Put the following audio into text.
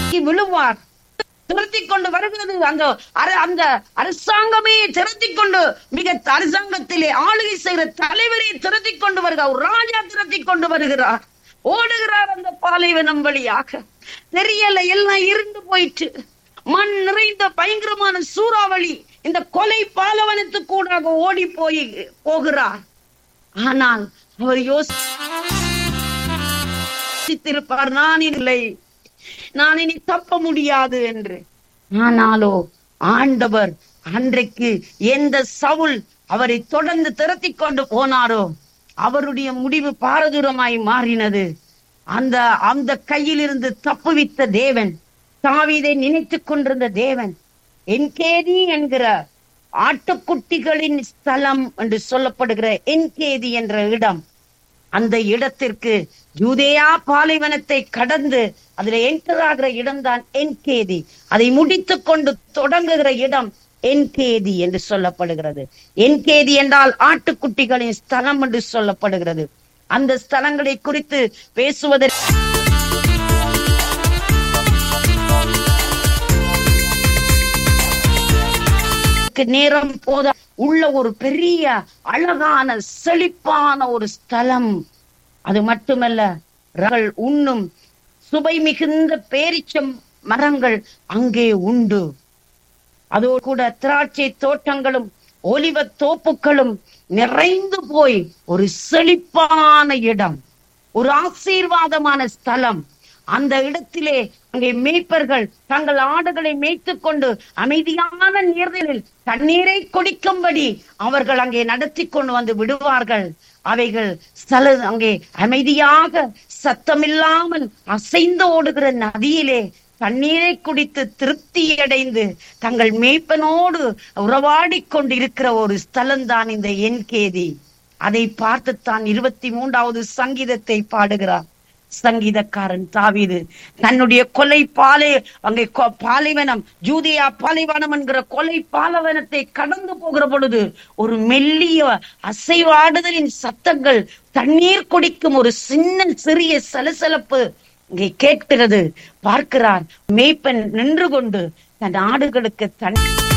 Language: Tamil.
தூக்கி விழுவார் திரட்டி கொண்டு வருகிறது அந்த அர- அந்த அரசாங்கமே திரட்டி கொண்டு மிக அரசாங்கத்திலே ஆளுகை செய்கிற தலைவரை திரட்டி கொண்டு வருகிறார் ஒரு ராஜா திரட்டி கொண்டு வருகிறார் ஓடுகிறார் அந்த பாலைவனம் வழியாக தெரியல எல்லாம் இருந்து போயிட்டு மண் நிறைந்த பயங்கரமான சூறாவளி இந்த கொலை பாலவனத்துக்கு கூட ஓடி போய் போகிறார் ஆனால் அவர் யோசித்திருப்பார் நான் இல்லை நான் இனி தப்ப முடியாது என்று ஆனாலோ ஆண்டவர் அன்றைக்கு எந்த சவுல் அவரை தொடர்ந்து திரட்டி கொண்டு போனாரோ அவருடைய முடிவு பாரதூரமாய் மாறினது அந்த அந்த கையிலிருந்து தப்புவித்த தேவன் தாவீதை நினைத்துக் கொண்டிருந்த தேவன் என்கேதி என்கிற ஆட்டுக்குட்டிகளின் ஸ்தலம் என்று சொல்லப்படுகிற என்கேதி என்ற இடம் அந்த இடத்திற்கு யூதேயா பாலைவனத்தை கடந்து அதுல என்டர் ஆகிற இடம்தான் என்கேதி அதை முடித்துக் கொண்டு தொடங்குகிற இடம் என்கேதி என்று சொல்லப்படுகிறது என்கேதி என்றால் ஆட்டுக்குட்டிகளின் ஸ்தலம் என்று சொல்லப்படுகிறது அந்த ஸ்தலங்களை குறித்து பேசுவதற்கு நேரம் போத உள்ள ஒரு பெரிய அழகான செழிப்பான ஒரு ஸ்தலம் அது மட்டுமல்ல ரகள் உண்ணும் சுவை மிகுந்த பேரிச்சம் மரங்கள் அங்கே உண்டு அதோடு கூட திராட்சை தோட்டங்களும் ஒலிவ தோப்புகளும் நிறைந்து போய் ஒரு செழிப்பான இடம் ஒரு ஆசீர்வாதமான ஸ்தலம் அந்த இடத்திலே அங்கே மேய்ப்பர்கள் தங்கள் ஆடுகளை மேய்த்துக் கொண்டு அமைதியான நீர்நிலில் தண்ணீரை குடிக்கும்படி அவர்கள் அங்கே நடத்தி கொண்டு வந்து விடுவார்கள் அவைகள் ஸ்தல அங்கே அமைதியாக சத்தமில்லாமல் அசைந்து ஓடுகிற நதியிலே தண்ணீரை குடித்து திருப்தி அடைந்து தங்கள் மேய்ப்பனோடு உறவாடிக் கொண்டிருக்கிற ஒரு ஸ்தலம்தான் இந்த என்கேதி அதை பார்த்துத்தான் இருபத்தி மூன்றாவது சங்கீதத்தை பாடுகிறார் சங்கீதக்காரன் தாவீது தன்னுடைய கொலை பாலை அங்கே கொ- பாலைவனம் ஜூதியா பாலைவனம் என்கிற கொலை பாலைவனத்தை கடந்து போகிற பொழுது ஒரு மெல்லிய அசைவாடுதலின் சத்தங்கள் தண்ணீர் குடிக்கும் ஒரு சின்ன சிறிய சலசலப்பு இங்கே கேட்கிறது பார்க்கிறார் மேய்ப்பன் நின்று கொண்டு தன் ஆடுகளுக்கு தண்ணீர்